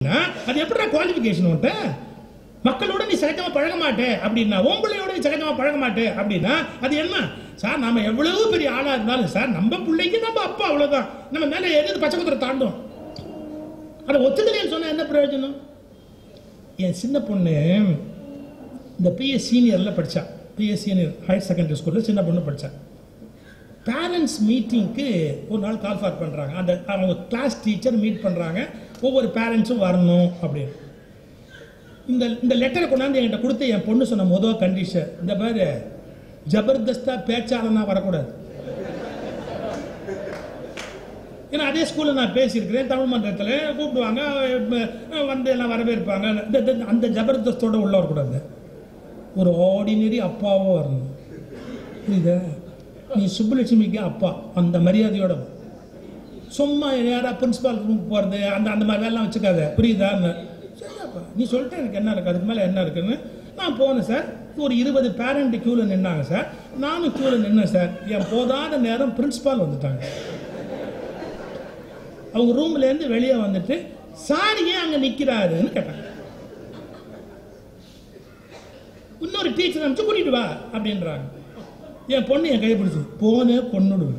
அது எப்படிடா குவாலிஃபிகேஷன் உன்ட்ட மக்களோட நீ சகஜமா பழக மாட்டே அப்படின்னா உன் பிள்ளையோட நீ சகஜமா பழக மாட்டே அப்படின்னா அது என்ன சார் நாம எவ்வளவு பெரிய ஆளா இருந்தாலும் சார் நம்ம பிள்ளைக்கு நம்ம அப்பா அவ்வளவுதான் நம்ம மேல எது பச்சை குதிரை தாண்டும் அதை ஒத்துக்கலைன்னு சொன்னா என்ன பிரயோஜனம் என் சின்ன பொண்ணு இந்த பிஎஸ் சீனியரில் படித்தா பிஎஸ் சீனியர் ஹையர் செகண்டரி ஸ்கூலில் சின்ன பொண்ணு படித்தா பேரண்ட்ஸ் மீட்டிங்க்கு ஒரு நாள் கால் ஃபார் பண்ணுறாங்க அந்த அவங்க கிளாஸ் டீச்சர் மீட் பண்ணுறாங்க ஒவ்வொரு பேரண்ட்ஸும் வரணும் அப்படின்னு இந்த இந்த லெட்டரை கொண்டாந்து என்கிட்ட கொடுத்து என் பொண்ணு சொன்ன முதல் கண்டிஷன் இந்த பாரு ஜபர்தஸ்தா பேச்சாளனா வரக்கூடாது ஏன்னா அதே ஸ்கூலில் நான் பேசியிருக்கிறேன் தமிழ் மன்றத்தில் கூப்பிடுவாங்க அஹ் வந்து எல்லாம் வரவேற்பாங்க இந்த- இந்த- அந்த ஜபர்தஸ்தோட உள்ள வரக்கூடாது ஒரு ஆர்டினரி அப்பாவோ வரணும் புரியுதா நீ சுப்புலட்சுமிக்கு அப்பா அந்த மரியாதையோட வா. சும்மா யாரா பிரின்சிபால் ரூம் போகிறது அந்த அந்த மாதிரி வேலைலாம் வச்சுக்காத புரியுதா சரியாப்பா நீ சொல்லிட்டு எனக்கு என்ன இருக்கு அதுக்கு மேலே என்ன இருக்குன்னு நான் போனேன் சார் ஒரு இருபது பேரண்ட் க்யூவில் நின்னாங்க சார் நானும் க்யூவில் நின்னேன் சார் என் போதாத நேரம் பிரின்சிபால் வந்துட்டாங்க அவங்க ரூம்ல இருந்து வெளியே வந்துட்டு சார் ஏன் அங்க நிக்கிறாருன்னு கேட்டாங்க இன்னொரு டீச்சர் அனுப்பிச்சு கூட்டிட்டு வா அப்படின்றாங்க என் பொண்ணு என் கையை பிடிச்சு போனே கொன்னுடுவேன்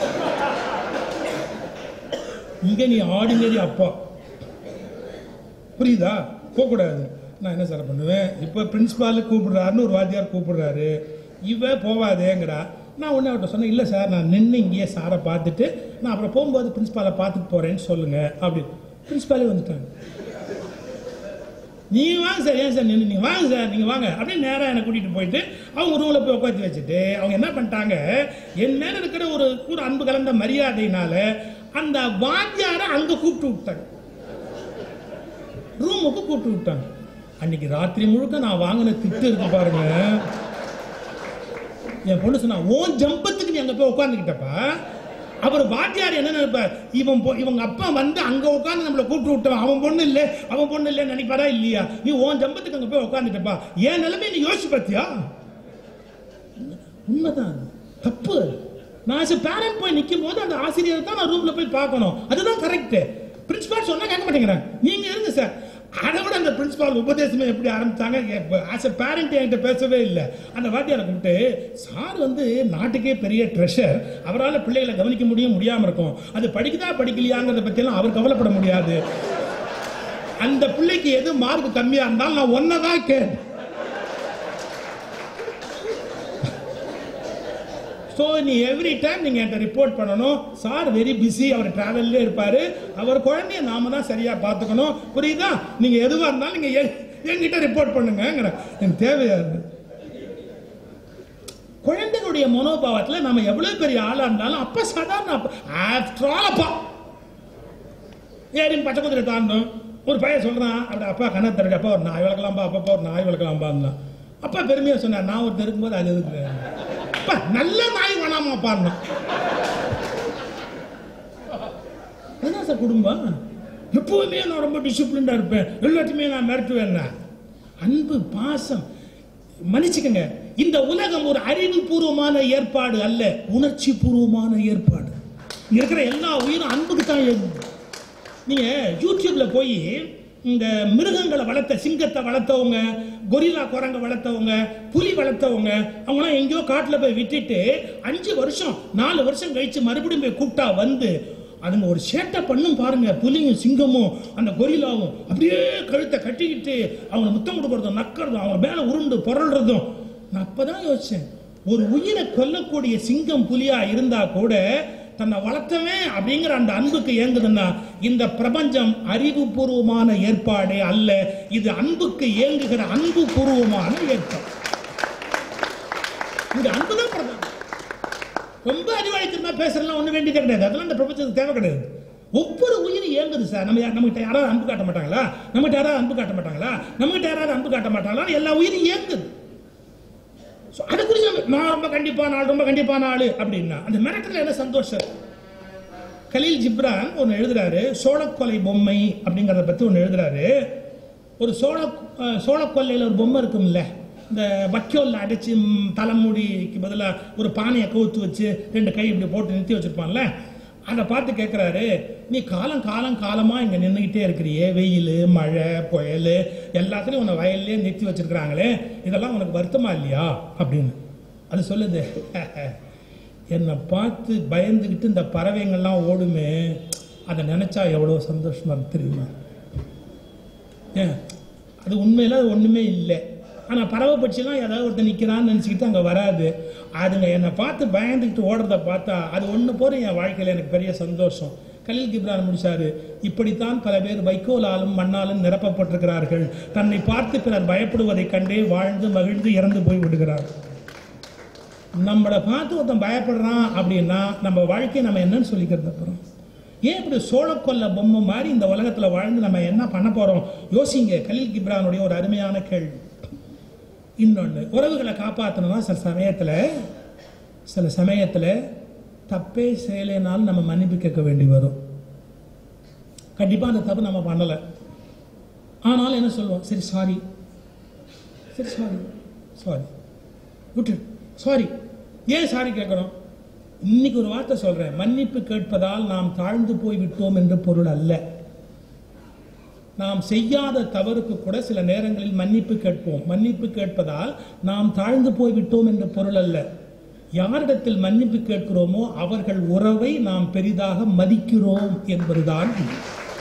இங்க நீ ஆர்டினரி அப்பா புரியுதா போகக்கூடாது நான் என்ன சார் பண்ணுவேன் இப்போ பிரின்சிபால் கூப்பிடுறாருன்னு ஒரு வாத்தியார் கூப்பிடுறாரு இவ போவாதேங்கிறா நான் உடனே அவர்கிட்ட சொன்னேன் இல்லை சார் நான் நின்று இங்கேயே சாரை பார்த்துட்டு நான் அப்புறம் போகும்போது பிரின்சிபாலை பார்த்துட்டு போகிறேன்னு சொல்லுங்க அப்படி பிரின்சிபாலே வந்துட்டாங்க நீ வாங்க சார் ஏன் சார் நின்று நீங்கள் வாங்க சார் நீங்கள் வாங்க அப்படின்னு நேராக என்னை கூட்டிகிட்டு போயிட்டு அவங்க ரூமில் போய் உட்காந்து வச்சுட்டு அவங்க என்ன பண்ணிட்டாங்க என் மேலே இருக்கிற ஒரு ஒரு அன்பு கலந்த மரியாதையினால அந்த வாத்தியாரை அங்கே கூப்பிட்டு விட்டாங்க ரூமுக்கு கூப்பிட்டு விட்டாங்க அன்னைக்கு ராத்திரி முழுக்க நான் வாங்கின திட்டு இருக்கு பாருங்க என் பொண்ணு சொன்னா ஓன் ஜம்பத்துக்கு நீ அங்க போய் உட்காந்துக்கிட்டப்பா அவர் வாத்தியார் என்ன நினைப்பார் இவன் பொ- இவங்க அப்பா வந்து அங்க உட்காந்து நம்மளை கூப்பிட்டு விட்டான் அவன் பொண்ணு இல்ல அவன் பொண்ணு இல்ல நினைப்பாரா இல்லையா நீ ஓன் ஜம்பத்துக்கு அங்க போய் உட்காந்துட்டப்பா என் நிலைமை நீ யோசிச்சு பார்த்தியா உண்மைதான் அது. தப்பு அது. நான் as a parent போய் நிற்கும் போது அந்த ஆசிரியரை தான் நான் ரூம்ல போய் பார்க்கணும் அதுதான் கரெக்ட் பிரின்சிபால் சொன்னா கேட்க மாட்டேங்கிறாங்க நீங்க இருங்க சார் அதை விட அந்த பிரின்சிபால் உபதேசமே எப்படி ஆரம்பிச்சாங்க ஆஸ் எ பேரண்ட் என்கிட்ட பேசவே இல்லை அந்த வாத்தியாரை கூப்பிட்டு சார் வந்து நாட்டுக்கே பெரிய ட்ரெஷர் அவரால் பிள்ளைகளை கவனிக்க முடியும் முடியாம இருக்கும் அது படிக்குதா படிக்கலையாங்கிறத பற்றியெல்லாம் அவர் கவலைப்பட முடியாது அந்த பிள்ளைக்கு எது மார்க் கம்மியா இருந்தாலும் நான் ஒன்னதான் கேட்டேன் ஸோ நீ எவ்ரி டைம் நீங்கள் என்கிட்ட ரிப்போர்ட் பண்ணணும் சார் வெரி பிஸி அவர் ட்ராவல்லே இருப்பார் அவர் குழந்தைய நாம தான் சரியாக பார்த்துக்கணும் புரியுதா நீங்கள் எதுவாக இருந்தாலும் நீங்கள் என்கிட்ட ரிப்போர்ட் பண்ணுங்கங்கிற எனக்கு தேவையா இருக்கு குழந்தைகளுடைய மனோபாவத்தில் நம்ம எவ்வளோ பெரிய ஆளாக இருந்தாலும் அப்பா சாதாரண அப்பா ஆஃப்டர் ஆல் அப்பா ஏறின் பச்சை குதிரை தாண்டும் ஒரு பையன் சொல்றான் அப்படி அப்பா கண்ணை தரடி அப்பா ஒரு நாய் வளர்க்கலாம்பா அப்பா ஒரு நாய் வளர்க்கலாம்பான்னா அப்பா பெருமையா சொன்னார் நான் ஒருத்தர் இருக்கும்போது அது எதுக்கு அப்பா நல்ல நாய் வேணாமாப்பான்னா என்ன சார் குடும்பம் எப்பவுமே நான் ரொம்ப டிசிப்ளின்டா இருப்பேன் எல்லாத்தையுமே நான் மிரட்டுவேன் அன்பு பாசம் மன்னிச்சுக்கங்க இந்த உலகம் ஒரு அறிவுபூர்வமான ஏற்பாடு அல்ல உணர்ச்சி பூர்வமான ஏற்பாடு இங்க இருக்கிற எல்லா உயிரும் அன்புக்கு தான் இயங்குது. நீங்க யூடியூப்ல போய் இந்த மிருகங்களை வளர்த்த சிங்கத்தை வளர்த்தவங்க கொரில்லா குரங்க வளர்த்தவங்க புலி வளர்த்தவங்க அவங்களாம் எங்கேயோ காட்டுல போய் விட்டுட்டு அஞ்சு வருஷம் நாலு வருஷம் கழிச்சு மறுபடியும் போய் கூப்பிட்டா வந்து அதுங்க ஒரு சேட்டை பண்ணும் பாருங்க புலியும் சிங்கமும் அந்த கொரில்லாவும் அப்படியே கழுத்தை கட்டிக்கிட்டு அவங்க முத்தம் கொடுக்கறதும் நக்கறதும் அவங்க மேல உருண்டு புரள்றதும் நான் அப்பதான் யோசிச்சேன் ஒரு உயிரை கொல்லக்கூடிய சிங்கம் புலியா இருந்தா கூட தன்னை வளர்த்தவன் அப்படிங்கிற அந்த அன்புக்கு ஏங்குதுன்னா இந்த பிரபஞ்சம் அறிவுபூர்வமான ஏற்பாடே அல்ல இது அன்புக்கு ஏங்குகிற அன்பு பூர்வமான ஏற்பாடு இந்த அன்பு தான் பிரபஞ்சம் ரொம்ப அறிவாளித்தனமா பேசுறதுலாம் ஒண்ணு வேண்டியதே கிடையாது அதெல்லாம் இந்த பிரபஞ்சத்துக்கு தேவை கிடையாது ஒவ்வொரு உயிரும் இயங்குது சார் நம்ம யா- நம்மகிட்ட யாராவது அன்பு காட்ட மாட்டாங்களா நம்மகிட்ட யாராவது அன்பு காட்ட மாட்டாங்களா நம்மகிட்ட யாராவது அன்பு காட்ட மாட்டாங்களா எல்லா உயிரும் இயங்குது So, அதை குறித்து நம்ம, நான் ரொம்ப கண்டிப்பான ஆள் ரொம்ப கண்டிப்பான ஆளு அப்படின்னா அந்த மிரட்டல என்ன சந்தோஷம் கலீல் ஜிப்ரான் ஒன்று எழுதுறாரு சோழக்கொலை பொம்மை அப்படிங்கிறத பற்றி ஒன்று எழுதுறாரு ஒரு சோழ அஹ், சோழக்கொல்லையில் ஒரு பொம்மை இருக்கும்ல இந்த வக்கோல்ல அடைச்சி ம், தலைமுடிக்கு பதிலாக ஒரு பானையை கவுத்து வச்சு ரெண்டு கை இப்படி போட்டு நிறுத்தி வச்சிருப்பான்ல அதை பார்த்து கேட்குறாரு நீ காலம் காலம் காலமா இங்க நின்றுக்கிட்டே இருக்கிறியே வெயில் மழை புயல் எல்லாத்துலயும் உன்னை வயல்லே நிறுத்தி வச்சிருக்கிறாங்களே இதெல்லாம் உனக்கு வருத்தமா இல்லையா அப்படின்னு அது சொல்லுது என்னை பார்த்து பயந்துக்கிட்டு இந்த பறவைங்கள்லாம் ஓடுமே அதை நினைச்சா எவ்வளோ சந்தோஷமா இருக்கு தெரியுமா ஏன் அது உண்மையில அது ஒண்ணுமே இல்லை ஆனா பறவை பட்சிலாம் ஏதாவது ஒருத்தர் நிக்கிறான்னு நினைச்சுக்கிட்டு அங்க வராது அதுங்க என்னை பார்த்து பயந்துக்கிட்டு ஓடுறத பார்த்தா அது ஒண்ணு போற என் வாழ்க்கையில எனக்கு பெரிய சந்தோஷம் கலீல் கிப்ரான் முடிச்சாரு இப்படித்தான் பல பேர் வைக்கோலாலும் மண்ணாலும் நிரப்பப்பட்டிருக்கிறார்கள் தன்னை பார்த்து பிறர் பயப்படுவதைக் கண்டே வாழ்ந்து மகிழ்ந்து இறந்து போய் விடுகிறார்கள் நம்மளை பார்த்து ஒருத்தன் பயப்படுறான் அப்படின்னா நம்ம வாழ்க்கையை நம்ம என்னன்னு சொல்லிக்கிறது அப்புறம் ஏன் இப்படி சோழக்கொல்ல பொம்மை மாதிரி இந்த உலகத்துல வாழ்ந்து நம்ம என்ன பண்ண போறோம் யோசிங்க கலீல் கிப்ரானுடைய ஒரு அருமையான கேள்வி இன்னொன்று உறவுகளை காப்பாற்றணும்னா சில சமயத்துல சில சமயத்துல தப்பே செய்யலைனாலும் நம்ம மன்னிப்பு கேட்க வேண்டி வரும் கண்டிப்பா அந்த தப்பு நம்ம பண்ணலை ஆனாலும் என்ன சொல்லுவோம் சரி சாரி சரி சாரி சாரி விட்டு சாரி ஏன் சாரி கேட்கணும் இன்னைக்கு ஒரு வார்த்தை சொல்றேன் மன்னிப்பு கேட்பதால் நாம் தாழ்ந்து போய் விட்டோம் என்று பொருள் அல்ல நாம் செய்யாத தவறுக்கு கூட சில நேரங்களில் மன்னிப்பு கேட்போம் மன்னிப்பு கேட்பதால் நாம் தாழ்ந்து போய் விட்டோம் என்ற பொருள் அல்ல யாரிடத்தில் மன்னிப்பு கேட்கிறோமோ அவர்கள் உறவை நாம் பெரிதாக மதிக்கிறோம் என்பதுதான் உண்மை.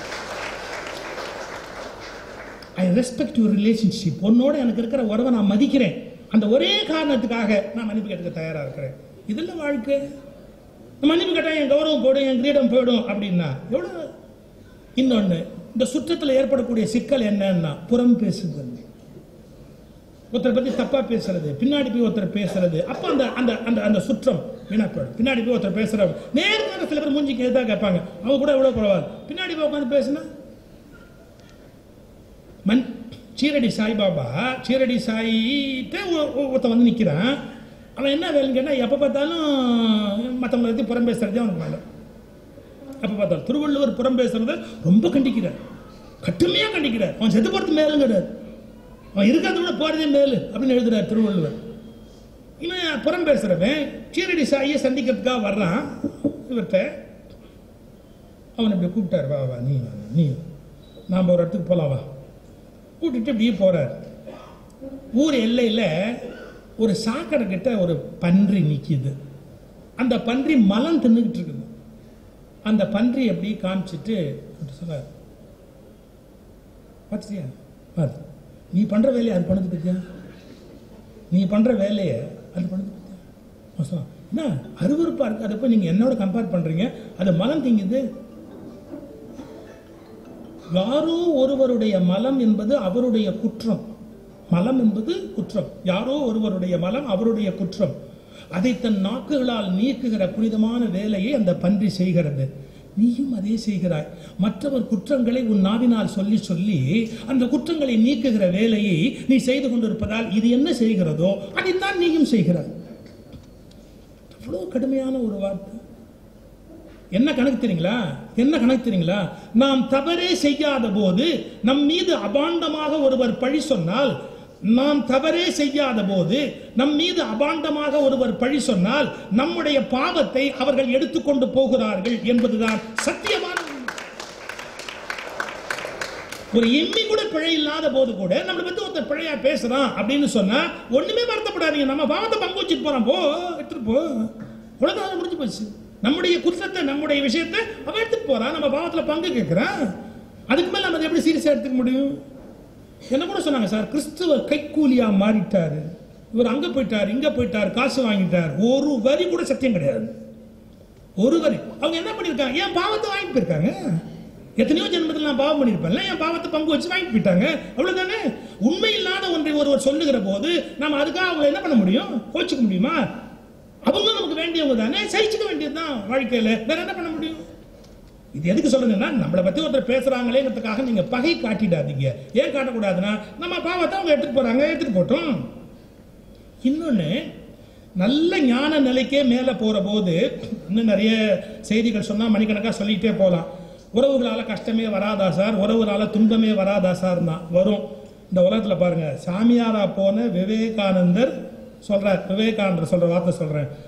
ஐ ரெஸ்பெக்ட் யுவர் ரிலேஷன்ஷிப் உன்னோட எனக்கு இருக்கிற உறவை நான் மதிக்கிறேன் அந்த ஒரே காரணத்துக்காக நான் மன்னிப்பு கேட்க தயாரா இருக்கிறேன் இதுல வாழ்க்கை நான் மன்னிப்பு கேட்டா என் கௌரவம் போயிடும் என் கிரீடம் போயிடும் அப்படின்னா எவ்வளவு இன்னொன்னு இந்த சுற்றத்தில் ஏற்படக்கூடிய சிக்கல் என்னன்னா புறம் பேசுதல் ஒருத்தரை பத்தி தப்பா பேசுறது பின்னாடி போய் ஒருத்தர் பேசுறது அப்ப அந்த அந்த அந்த அந்த சுற்றம் வீணா போயிடும் பின்னாடி போய் ஒருத்தர் பேசுறவங்க நேர்மையாக சில பேர் மூஞ்சிக்கு எதிராக கேட்பாங்க அவங்க கூட எவ்வளவு பரவாயில்ல பின்னாடி போய் உட்காந்து பேசுனா மன் சீரடி சாய்பாபா சீரடி சாயிட்டு ஒருத்தன் வந்து நிற்கிறான் அவன் என்ன வேலைன்னு கேட்டால் எப்போ பார்த்தாலும் மற்றவங்களை பற்றி புறம் பேசுறதே அவனுக்கு வேலை எப்போ பார்த்தாலும் திருவள்ளுவர் புறம் பேசுறத ரொம்ப கண்டிக்கிறார் கட்டுமையாக கண்டிக்கிறார் அவன் செத்து போகிறது மேலும் கிடையாது அவன் இருக்கிறத விட போகிறதே மேலு அப்படின்னு எழுதுறார் திருவள்ளுவர் இவன் புறம் பேசுறவன் சீரடி சாயை சந்திக்கிறதுக்காக வர்றான் இவர்கிட்ட அவன் இப்படி கூப்பிட்டார் வா வா நீ வா, நீ வா. நாம ஒரு இடத்துக்கு போலாம் வா கூட்டிட்டு இப்படியே போறார் ஊர் எல்லையில் ஒரு சாக்கடை கிட்ட ஒரு பன்றி நிக்குது அந்த பன்றி மலம் தின்னுக்கிட்டு இருக்குது அந்த பன்றி அப்படியே காமிச்சிட்டு அப்படி சொல்றாரு பார்த்துட்டியா பார்த்து நீ பண்ற வேலையை அது பண்ணது பத்தியா நீ பண்ற வேலையை அது பண்ணது பத்தியா அவன் சொன்னான், என்ன அருவருப்பா இருக்கு அதை போய் நீங்க என்னோட கம்பேர் பண்றீங்க அது மலம் திங்குது யாரோ ஒருவருடைய மலம் என்பது அவருடைய குற்றம் மலம் என்பது குற்றம் யாரோ ஒருவருடைய மலம் அவருடைய குற்றம் அதை தன் நாக்குகளால் நீக்குகிற புனிதமான வேலையை அந்த பன்றி செய்கிறது நீயும் அதே செய்கிறாய் மற்றவர் குற்றங்களை உன் நாவினால் சொல்லி சொல்லி அந்த குற்றங்களை நீக்குகிற வேலையை நீ செய்து கொண்டிருப்பதால் இது என்ன செய்கிறதோ அதைத்தான் நீயும் செய்கிறாய் எவ்வளவு கடுமையான ஒரு வார்த்தை என்ன கணக்கு தெரியுங்களா என்ன கணக்கு தெரியுங்களா நாம் தவறே செய்யாத போது நம் மீது அபாண்டமாக ஒருவர் பழி சொன்னால் நாம் தவறே செய்யாத போது நம் மீது அபாண்டமாக ஒருவர் பழி சொன்னால் நம்முடைய பாவத்தை அவர்கள் எடுத்துக்கொண்டு போகிறார்கள் என்பதுதான் சத்தியமான உண்மை. ஒரு எம்மி கூட பிழை இல்லாத போது கூட நம்மளை பத்தி ஒருத்தர் பிழையா பேசுறான் அப்படின்னு சொன்னா ஒண்ணுமே வருத்தப்படாதீங்க நம்ம பாவத்தை பங்கு வச்சுட்டு போறோம் போ எடுத்துட்டு போ உலகம் முடிஞ்சு போச்சு நம்முடைய குற்றத்தை நம்முடைய விஷயத்தை அவன் எடுத்துட்டு போறான் நம்ம பாவத்துல பங்கு கேட்கிறான் அதுக்கு மேல நம்ம அதை எப்படி சீரியஸா எடுத்துக்க முடியும் என்ன கூட சொன்னாங்க சார் கிறிஸ்துவ கைக்கூலியா மாறிட்டாரு இவர் அங்க போயிட்டார் இங்க போயிட்டார் காசு வாங்கிட்டார் ஒரு வரி கூட சத்தியம் கிடையாது ஒரு வரி அவங்க என்ன பண்ணிருக்காங்க ஏன் பாவத்தை வாங்கிட்டு போயிருக்காங்க எத்தனையோ ஜென்மத்தில் நான் பாவம் பண்ணியிருப்பேன்ல என் பாவத்தை பங்கு வச்சு வாங்கிட்டு போயிட்டாங்க அவ்வளவுதானே உண்மை இல்லாத ஒன்றை ஒருவர் சொல்லுகிற போது நம்ம அதுக்காக அவங்களை என்ன பண்ண முடியும் கோச்சிக்க முடியுமா அவங்க நமக்கு வேண்டியவங்க தானே சகிச்சுக்க வேண்டியதுதான் வாழ்க்கையில வேற என்ன பண்ண முடியும் இது எதுக்கு சொல்றேன்னா நம்மளை பத்தி ஒருத்தர் பேசுறாங்களேங்கிறதுக்காக நீங்க பகை காட்டிடாதீங்க ஏன் காட்டக்கூடாதுன்னா நம்ம பாவத்தை அவங்க எடுத்துட்டு போறாங்க எடுத்துட்டு போட்டோம் இன்னொன்னு நல்ல ஞான நிலைக்கே மேல போற போது இன்னும் நிறைய செய்திகள் சொன்னா மணிக்கணக்கா சொல்லிட்டே போகலாம் உறவுகளால கஷ்டமே வராதா சார் உறவுகளால துன்பமே வராதா சார் தான் வரும் இந்த உலகத்துல பாருங்க சாமியாரா போன விவேகானந்தர் சொல்றார் விவேகானந்தர் சொல்ற வார்த்தை சொல்றேன்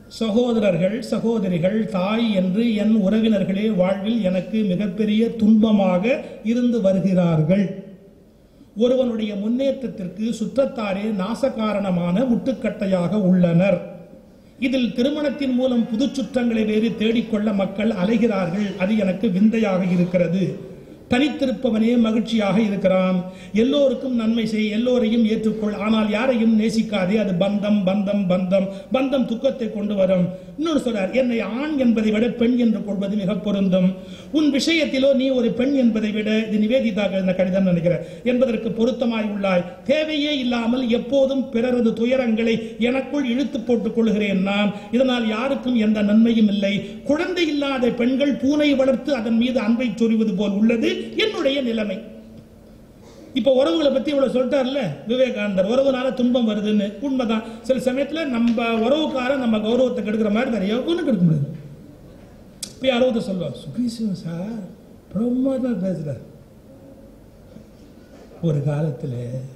சகோதரர்கள் சகோதரிகள் தாய் என்று என் உறவினர்களே வாழ்வில் எனக்கு மிகப்பெரிய துன்பமாக இருந்து வருகிறார்கள் ஒருவனுடைய முன்னேற்றத்திற்கு சுற்றத்தாரே நாசகாரணமான முட்டுக்கட்டையாக உள்ளனர் இதில் திருமணத்தின் மூலம் புது சுற்றங்களை வேறு தேடிக்கொள்ள மக்கள் அலைகிறார்கள் அது எனக்கு விந்தையாக இருக்கிறது தனித்திருப்பவனே மகிழ்ச்சியாக இருக்கிறான் எல்லோருக்கும் நன்மை செய் எல்லோரையும் ஏற்றுக்கொள் ஆனால் யாரையும் நேசிக்காதே அது பந்தம் பந்தம் பந்தம் பந்தம் துக்கத்தை கொண்டு வரும் இன்னொரு சொல்றார் என்னை ஆண் என்பதை விட பெண் என்று கொள்வது மிக பொருந்தும் உன் விஷயத்திலோ நீ ஒரு பெண் என்பதை விட இது நிவேதிதா எழுதின கடிதம் நினைக்கிறேன் என்பதற்கு பொருத்தமாய் உள்ளாய் தேவையே இல்லாமல் எப்போதும் பிறரது துயரங்களை எனக்குள் இழுத்து போட்டுக் கொள்கிறேன் நான் இதனால் யாருக்கும் எந்த நன்மையும் இல்லை குழந்தை இல்லாத பெண்கள் பூனை வளர்த்து அதன் மீது அன்பை சொறிவது போல் உள்ளது என்னுடைய நிலைமை இப்ப உறவுகளை பத்தி இவ்வளவு சொல்லிட்டார்ல விவேகானந்தர் உறவுனால துன்பம் வருதுன்னு உண்மைதான் சில சமயத்துல நம்ம உறவுக்காரன் நம்ம கௌரவத்தை கெடுக்கிற மாதிரி நிறைய ஒண்ணு கெடுக்க முடியாது இப்ப யாரோ ஒருத்தர் சொல்லுவார் சுகீசிவம் சார் பிரமாதமா பேசுறார் ஒரு காலத்துல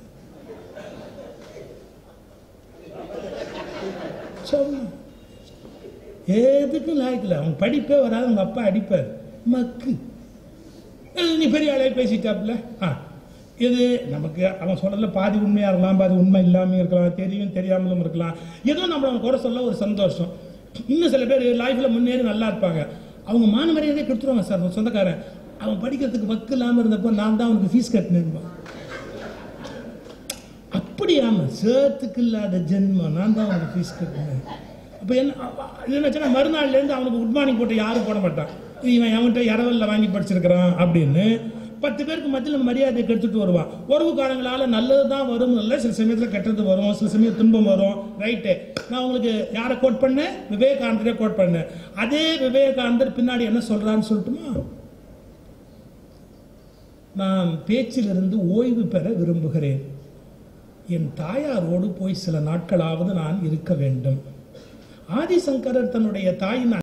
சொன்னேன் எதுக்கும் லாய்க்கல அவன் படிப்பே வராது அவங்க அப்பா அடிப்பார் மக்கு அஹ் நீ பெரிய ஆளே பேசிட்டாப்ல ஆ இது நமக்கு அவன் சொல்றதுல பாதி உண்மையா இருக்கலாம் பாதி உண்மை இல்லாம இருக்கலாம் தெரியும் தெரியாமலும் இருக்கலாம் ஏதோ நம்ம அவன் குறை சொல்ல ஒரு சந்தோஷம் இன்னும் சில பேர் லைஃப்ல முன்னேறி நல்லா இருப்பாங்க அவங்க மான மரியாதையே கெடுத்துருவாங்க சார் உன் சொந்தக்காரன் அவன் படிக்கிறதுக்கு வக்கு இல்லாம இருந்தப்போ நான் தான் அவனுக்கு ஃபீஸ் கட்டினேன் அப்படியாம சேர்த்துக்கு இல்லாத ஜென்மம் நான் தான் அவனுக்கு ஃபீஸ் கட்டினேன் அப்போ என்ன என்னச்சுன்னா மறுநாள்லேருந்து அவனுக்கு குட் மார்னிங் போட்டு யாரும் போட மாட்டான் இவன் அவன்கிட்ட இரவல்ல வாங்கி படிச்சிருக்கிறான் அப்படின்னு பத்து பேருக்கு மத்தியில் மரியாதை கெடுத்துட்டு வருவான் உறவுக்காரங்களால நல்லது தான் வரும் இல்லை சில சமயத்தில் கெட்டது வரும் சில சமயம் துன்பம் வரும் ரைட்டு நான் உங்களுக்கு யாரை கோட் பண்ணேன் விவேகானந்தரே கோட் பண்ணேன் அதே விவேகானந்தர் பின்னாடி என்ன சொல்றான்னு சொல்லட்டுமா நான் பேச்சிலிருந்து ஓய்வு பெற விரும்புகிறேன் என் தாயாரோடு போய் சில நாட்களாவது நான் இருக்க வேண்டும் ஆதிசங்கரர் தன்னுடைய தாயின்